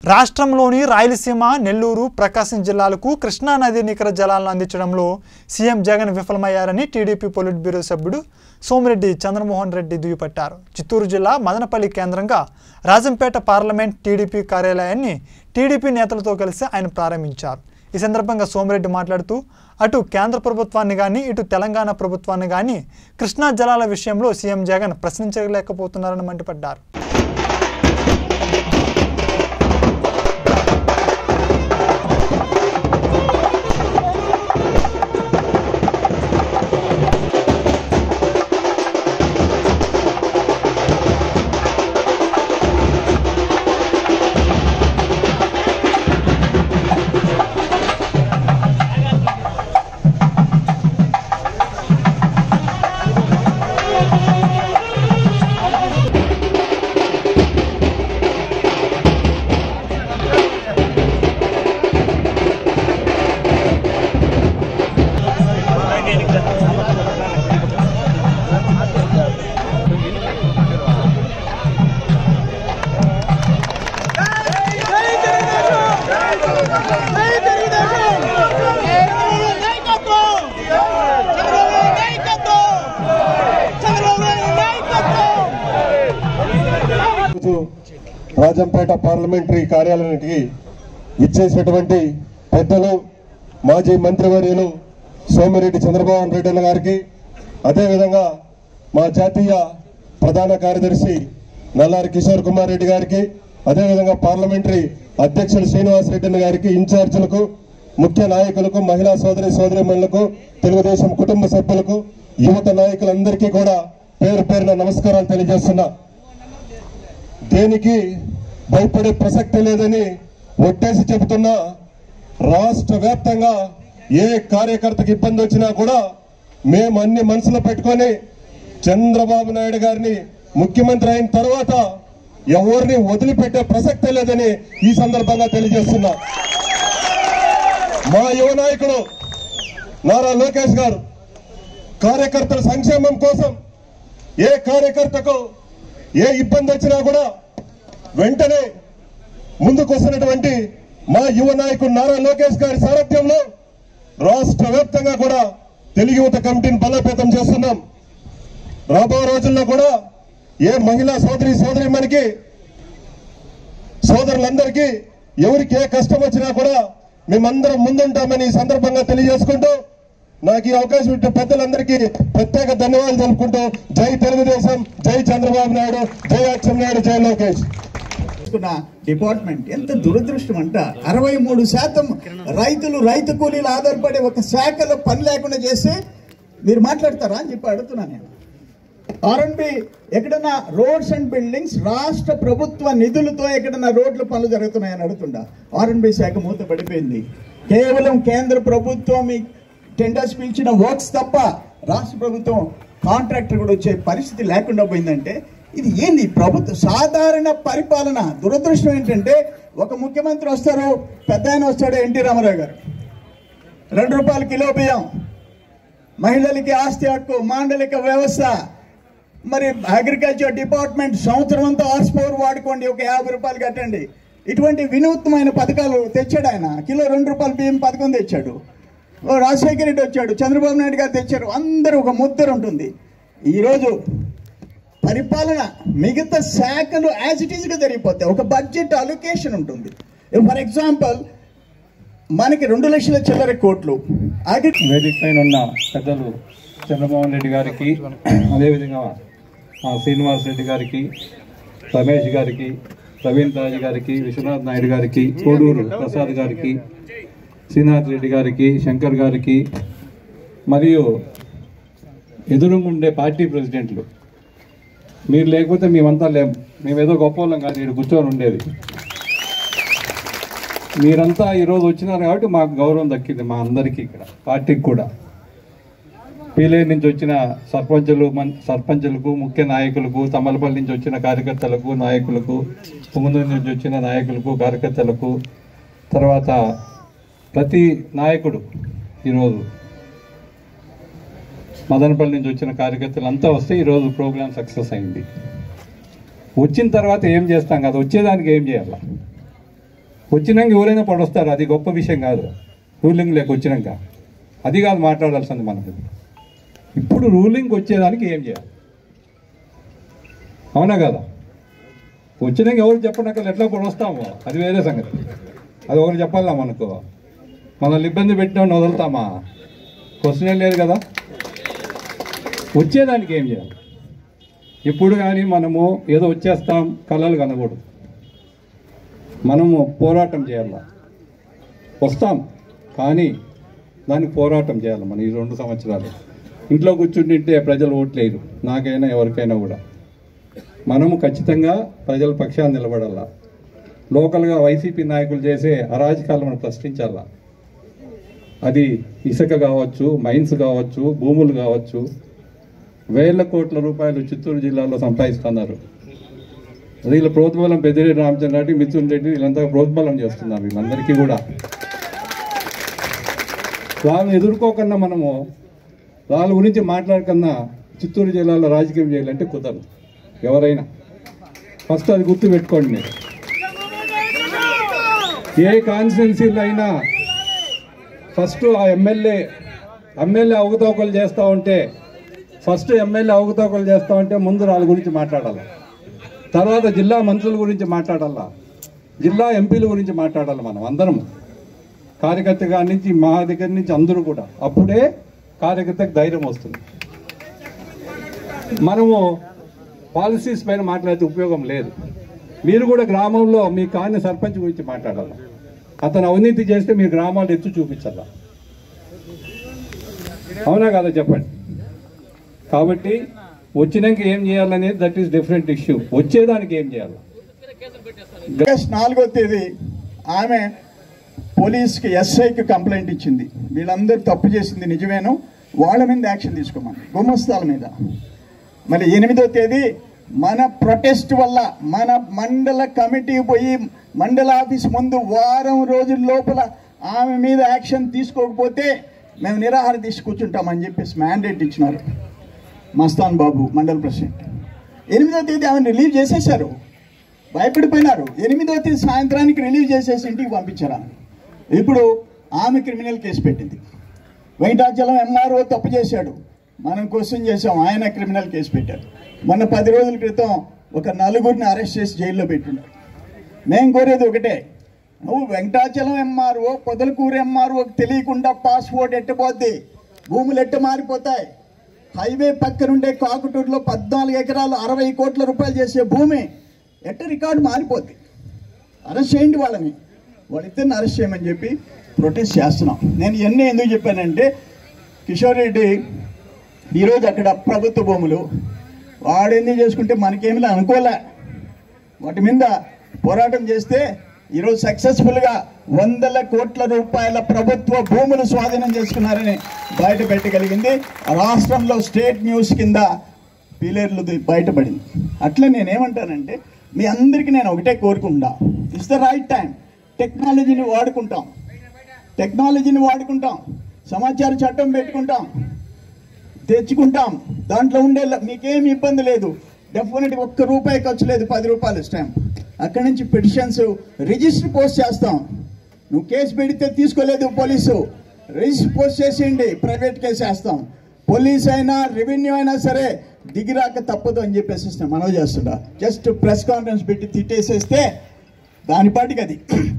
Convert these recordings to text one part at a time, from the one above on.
రాష్ట్రంలోని రాయలసీమ నెల్లూరు ప్రకాశం జిల్లాలకు కృష్ణా నది నికర జలాలను అందించడంలో సీఎం జగన్ విఫలమయ్యారని టీడీపీ పొలిట్ బ్యూరో సభ్యుడు సోమిరెడ్డి చంద్రమోహన్ రెడ్డి దుయ్యపట్టారు చిత్తూరు జిల్లా మదనపల్లి కేంద్రంగా రాజంపేట పార్లమెంట్ టీడీపీ కార్యాలయాన్ని టీడీపీ నేతలతో కలిసి ఆయన ప్రారంభించారు ఈ సందర్భంగా సోమిరెడ్డి మాట్లాడుతూ అటు కేంద్ర ప్రభుత్వాన్ని కానీ ఇటు తెలంగాణ ప్రభుత్వాన్ని కానీ కృష్ణా జలాల విషయంలో సీఎం జగన్ ప్రశ్నించలేకపోతున్నారని మండిపడ్డారు ఈరోజు రాజంపేట పార్లమెంటరీ కార్యాలయానికి విచ్చేసినటువంటి పెద్దలు మాజీ మంత్రివర్యులు సోమిరెడ్డి చంద్రబాబు రెడ్డి అన్న గారికి అదేవిధంగా మా జాతీయ ప్రధాన కార్యదర్శి నల్లారి కిషోర్ కుమార్ రెడ్డి గారికి అదేవిధంగా పార్లమెంటరీ అధ్యక్షులు శ్రీనివాస్ రెడ్డి అన్న గారికి ఇన్ఛార్జీలకు ముఖ్య నాయకులకు మహిళా సోదరి సోదరిమణులకు తెలుగుదేశం కుటుంబ సభ్యులకు యువత నాయకులందరికీ కూడా పేరు పేరున నమస్కారాలు తెలియజేస్తున్నా దేనికి భయపడే ప్రసక్తి లేదని ఒట్టేసి చెబుతున్నా రాష్ట్ర వ్యాప్తంగా ఏ కార్యకర్తకి ఇబ్బంది వచ్చినా కూడా మేము అన్ని మనసులో పెట్టుకొని చంద్రబాబు నాయుడు గారిని ముఖ్యమంత్రి అయిన తర్వాత ఎవరిని వదిలిపెట్టే ప్రసక్తే లేదని ఈ సందర్భంగా తెలియజేస్తున్నా మా యువ నాయకుడు నారా లోకేష్ గారు కార్యకర్తల సంక్షేమం కోసం ఏ కార్యకర్తకు ఏ ఇబ్బంది వచ్చినా కూడా వెంటనే ముందుకు వస్తున్నటువంటి మా యువ నాయకుడు నారా లోకేష్ గారి సారథ్యంలో రాష్ట్ర వ్యాప్తంగా కూడా తెలుగు యువత కమిటీని బలోపేతం చేస్తున్నాం రాబో రోజుల్లో కూడా ఏ మహిళా సోదరి సోదరి మనకి సోదరులందరికీ ఎవరికి ఏ కష్టం వచ్చినా కూడా మేమందరం ముందుంటామని ఈ సందర్భంగా తెలియజేసుకుంటూ నాకు ఈ అవకాశం ఇచ్చిన పెద్దలందరికీ ప్రత్యేక ధన్యవాదాలు తెలుపుకుంటూ జై తెలుగుదేశం జై చంద్రబాబు నాయుడు జై అచ్చెన్నాయుడు జై లోకేష్ చేస్తున్న డిపార్ట్మెంట్ ఎంత దురదృష్టం అంట అరవై మూడు శాతం రైతులు రైతు కూలీలు ఆధారపడే ఒక శాఖలో పని లేకుండా చేస్తే మీరు మాట్లాడతారా అని చెప్పి అడుగుతున్నా నేను ఆర్ఎన్బి ఎక్కడన్నా రోడ్స్ అండ్ బిల్డింగ్స్ రాష్ట్ర ప్రభుత్వ నిధులతో ఎక్కడన్నా రోడ్ల పనులు జరుగుతున్నాయని అడుగుతుండా ఆర్ఎన్బి శాఖ మూత పడిపోయింది కేవలం కేంద్ర ప్రభుత్వం ఈ టెండర్స్ పిలిచిన వర్క్స్ తప్ప రాష్ట్ర ప్రభుత్వం కాంట్రాక్టర్ కూడా వచ్చే పరిస్థితి లేకుండా పోయిందంటే ఇది ఏంది ప్రభుత్వ సాధారణ పరిపాలన దురదృష్టం ఏంటంటే ఒక ముఖ్యమంత్రి వస్తారు పెద్ద ఆయన వస్తాడు ఎన్టీ రామారావు గారు రెండు రూపాయలు కిలో బియ్యం మహిళలకి ఆస్తి హక్కు మాండలిక వ్యవస్థ మరి అగ్రికల్చర్ డిపార్ట్మెంట్ సంవత్సరం అంతా హార్స్ పవర్ వాడుకోండి ఒక యాభై రూపాయలు కట్టండి ఇటువంటి వినూత్నమైన పథకాలు తెచ్చాడు ఆయన కిలో రెండు రూపాయలు బియ్యం పథకం తెచ్చాడు ఓ రాజశేఖర రెడ్డి వచ్చాడు చంద్రబాబు నాయుడు గారు తెచ్చారు అందరూ ఒక ముద్దరు ఉంటుంది ఈరోజు పరిపాలన మిగతా శాఖలు యాజ్ ఇట్ ఈస్గా జరిగిపోతాయి ఒక బడ్జెట్ అలొకేషన్ ఉంటుంది ఫర్ ఎగ్జాంపుల్ మనకి రెండు లక్షల చిల్లర కోట్లు అగ్రి వేదిక పైన ఉన్న పెద్దలు చంద్రమోహన్ రెడ్డి గారికి అదేవిధంగా మా శ్రీనివాస్ రెడ్డి గారికి రమేష్ గారికి ప్రవీణ్ రాజు గారికి విశ్వనాథ్ నాయుడు గారికి కోడూరు ప్రసాద్ గారికి శ్రీనాథ్ రెడ్డి గారికి శంకర్ గారికి మరియు ఎదురుగుండే పార్టీ ప్రెసిడెంట్లు మీరు లేకపోతే మేమంతా లేం మేమేదో గొప్ప వాళ్ళం కాదు ఇక్కడ కూర్చొని ఉండేది మీరంతా ఈరోజు వచ్చినారు కాబట్టి మాకు గౌరవం దక్కింది మా అందరికీ ఇక్కడ పార్టీకి కూడా పీలేరు నుంచి వచ్చిన సర్పంచులు మన్ సర్పంచులకు ముఖ్య నాయకులకు తమ్మలపల్లి నుంచి వచ్చిన కార్యకర్తలకు నాయకులకు పుంగనూరు నుంచి వచ్చిన నాయకులకు కార్యకర్తలకు తర్వాత ప్రతి నాయకుడు ఈరోజు మదనపల్లి నుంచి వచ్చిన కార్యకర్తలు అంతా వస్తే ఈరోజు ప్రోగ్రామ్ సక్సెస్ అయింది వచ్చిన తర్వాత ఏం చేస్తాం కదా వచ్చేదానికి ఏం చేయాలి వచ్చినాక ఎవరైనా పడొస్తారు అది గొప్ప విషయం కాదు రూలింగ్ లేక వచ్చినాక అది కాదు మాట్లాడాల్సింది మనకు ఇప్పుడు రూలింగ్ వచ్చేదానికి ఏం చేయాలి అవునా కదా వచ్చినాక ఎవరు చెప్పనక్కర్లు ఎట్లా పడొస్తాము అది వేరే సంగతి అది ఒకరు చెప్పాలా మనకు మనల్ని ఇబ్బంది పెట్టిన వదులుతామా క్వశ్చన్ లేదు కదా వచ్చేదానికి ఏం చేయాలి ఇప్పుడు కానీ మనము ఏదో వచ్చేస్తాం కళలు కనకూడదు మనము పోరాటం చేయాల వస్తాం కానీ దానికి పోరాటం చేయాలి మనం ఈ రెండు సంవత్సరాలు ఇంట్లో కూర్చుంటుంటే ప్రజలు ఓట్లేరు నాకైనా ఎవరికైనా కూడా మనము ఖచ్చితంగా ప్రజల పక్షాన్ని నిలబడాలా లోకల్గా వైసీపీ నాయకులు చేసే అరాజకాలు మనం ప్రశ్నించాలా అది ఇసుక కావచ్చు మైన్స్ కావచ్చు భూములు కావచ్చు వేల కోట్ల రూపాయలు చిత్తూరు జిల్లాలో సంపాదిస్తున్నారు వీళ్ళ ప్రోత్బలం పెద్దిరెడ్డి రామచంద్ర రెడ్డి మిథున్ రెడ్డి వీళ్ళంతా ప్రోత్బలం చేస్తున్నారు వీళ్ళందరికీ కూడా వాళ్ళని ఎదుర్కోకుండా మనము వాళ్ళ గురించి మాట్లాడకన్నా చిత్తూరు జిల్లాలో రాజకీయం చేయాలంటే కుదరదు ఎవరైనా ఫస్ట్ అది గుర్తు పెట్టుకోండి మీరు ఏ కాన్స్టిట్యున్సీలో అయినా ఫస్ట్ ఆ ఎమ్మెల్యే ఎమ్మెల్యే అవకతవకలు చేస్తూ ఉంటే ఫస్ట్ ఎమ్మెల్యే అవకతవకలు చేస్తూ ఉంటే ముందు వాళ్ళ గురించి మాట్లాడాలి తర్వాత జిల్లా మంత్రుల గురించి మాట్లాడాలా జిల్లా ఎంపీల గురించి మాట్లాడాలి మనం అందరం కార్యకర్త గారి నుంచి మా దగ్గర నుంచి అందరూ కూడా అప్పుడే కార్యకర్తకు ధైర్యం వస్తుంది మనము పాలసీస్ పైన మాట్లాడితే ఉపయోగం లేదు మీరు కూడా గ్రామంలో మీ కాని సర్పంచ్ గురించి మాట్లాడాలి అతను అవినీతి చేస్తే మీ గ్రామాలు ఎత్తు చూపించాలా అవునా కదా చెప్పండి కాబట్టి వచ్చినాక ఏం చేయాలనేది దట్ ఈస్ డిఫరెంట్ ఇష్యూ వచ్చేదానికి ఏం చేయాలి ఆగస్ట్ నాలుగో తేదీ ఆమె పోలీస్కి ఎస్ఐకి కంప్లైంట్ ఇచ్చింది వీళ్ళందరూ తప్పు చేసింది నిజమేను వాళ్ళ మీద యాక్షన్ తీసుకోమని గుమస్తాల మీద మళ్ళీ ఎనిమిదో తేదీ మన ప్రొటెస్ట్ వల్ల మన మండల కమిటీ పోయి మండల ఆఫీస్ ముందు వారం రోజుల లోపల ఆమె మీద యాక్షన్ తీసుకోకపోతే మేము నిరాహార తీసి కూర్చుంటామని చెప్పేసి మ్యాండేట్ ఇచ్చినారు మస్తాన్ బాబు మండల ప్రెసిడెంట్ ఎనిమిదో తేదీ ఆమెను రిలీవ్ చేసేశారు భయపడిపోయినారు ఎనిమిదో తేదీ సాయంత్రానికి రిలీవ్ చేసేసి ఇంటికి పంపించారు ఆమె. ఇప్పుడు ఆమె క్రిమినల్ కేసు పెట్టింది వెంకటాచలం ఎంఆర్ఓ తప్పు చేశాడు మనం క్వశ్చన్ చేసాం ఆయన క్రిమినల్ కేసు పెట్టారు మొన్న పది రోజుల క్రితం ఒక నలుగురిని అరెస్ట్ చేసి జైల్లో పెట్టున్నారు మేము కోరేది ఒకటే నువ్వు వెంకటాచలం ఎంఆర్ఓ పొదలకూరు ఎంఆర్ఓకి తెలియకుండా పాస్పోర్ట్ ఎట్టపోద్ది భూములు ఎట్ట మారిపోతాయి హైవే పక్కనుండే కాకుటూరులో పద్నాలుగు ఎకరాలు అరవై కోట్ల రూపాయలు చేసే భూమి ఎట్ట రికార్డు మారిపోద్ది అరెస్ట్ చేయండి వాళ్ళని వాళ్ళిద్దరిని అరెస్ట్ చేయమని చెప్పి ప్రొటెస్ట్ చేస్తున్నాం నేను ఇవన్నీ ఎందుకు చెప్పానంటే కిషోర్ రెడ్డి ఈరోజు అక్కడ ప్రభుత్వ భూములు వాడు ఎందుకు చేసుకుంటే మనకేమి అనుకోలే వాటి మీద పోరాటం చేస్తే ఈరోజు సక్సెస్ఫుల్గా వందల కోట్ల రూపాయల ప్రభుత్వ భూములు స్వాధీనం చేసుకున్నారని బయట పెట్టగలిగింది రాష్ట్రంలో స్టేట్ న్యూస్ కింద పీలేర్లు బయటపడింది అట్లా నేనేమంటానంటే మీ అందరికీ నేను ఒకటే కోరుకుంటా ఇట్స్ ద రైట్ టైం టెక్నాలజీని వాడుకుంటాం టెక్నాలజీని వాడుకుంటాం సమాచార చట్టం పెట్టుకుంటాం తెచ్చుకుంటాం దాంట్లో ఉండే ల- మీకేం ఇబ్బంది లేదు డెఫినెట్గా ఒక్క రూపాయి ఖర్చు లేదు పది రూపాయలు స్టాంప్ అక్కడి నుంచి పిటిషన్స్ రిజిస్టర్ పోస్ట్ చేస్తాం నువ్వు కేసు పెడితే తీసుకోలేదు పోలీసు రిజిస్టర్ పోస్ట్ చేసేయండి ప్రైవేట్ కేసు వేస్తాం పోలీస్ అయినా రెవెన్యూ అయినా సరే దిగిరాక తప్పదు అని చెప్పేసి నేను మనవి చేస్తుండా జస్ట్ ప్రెస్ కాన్ఫరెన్స్ పెట్టి తిట్టేసేస్తే దాని పాటికి అది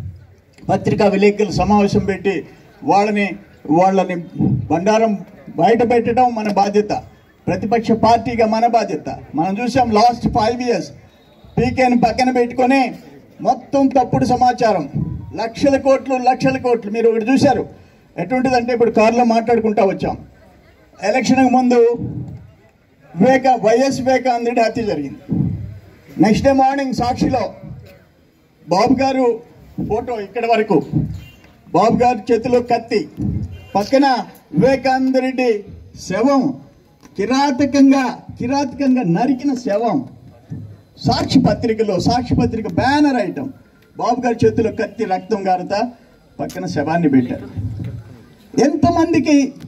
పత్రికా విలేకరుల సమావేశం పెట్టి వాళ్ళని వాళ్ళని బండారం బయట పెట్టడం మన బాధ్యత ప్రతిపక్ష పార్టీగా మన బాధ్యత మనం చూసాం లాస్ట్ ఫైవ్ ఇయర్స్ పీకేని పక్కన పెట్టుకొని మొత్తం తప్పుడు సమాచారం లక్షల కోట్లు లక్షల కోట్లు మీరు ఒకటి చూశారు ఎటువంటిదంటే ఇప్పుడు కారులో మాట్లాడుకుంటా వచ్చాం ఎలక్షన్కి ముందు వివేక వైఎస్ వివేకానంద రెడ్డి హత్య జరిగింది నెక్స్ట్ డే మార్నింగ్ సాక్షిలో బాబు గారు ఫోటో ఇక్కడ వరకు బాబు గారి చేతిలో కత్తి పక్కన వివేకానంద రెడ్డి శవం కిరాతకంగా కిరాతకంగా నరికిన శవం సాక్షి పత్రికలో సాక్షి పత్రిక బ్యానర్ ఐటమ్ బాబు గారి చేతిలో కత్తి రక్తం గారుతా పక్కన శవాన్ని పెట్టారు ఎంతమందికి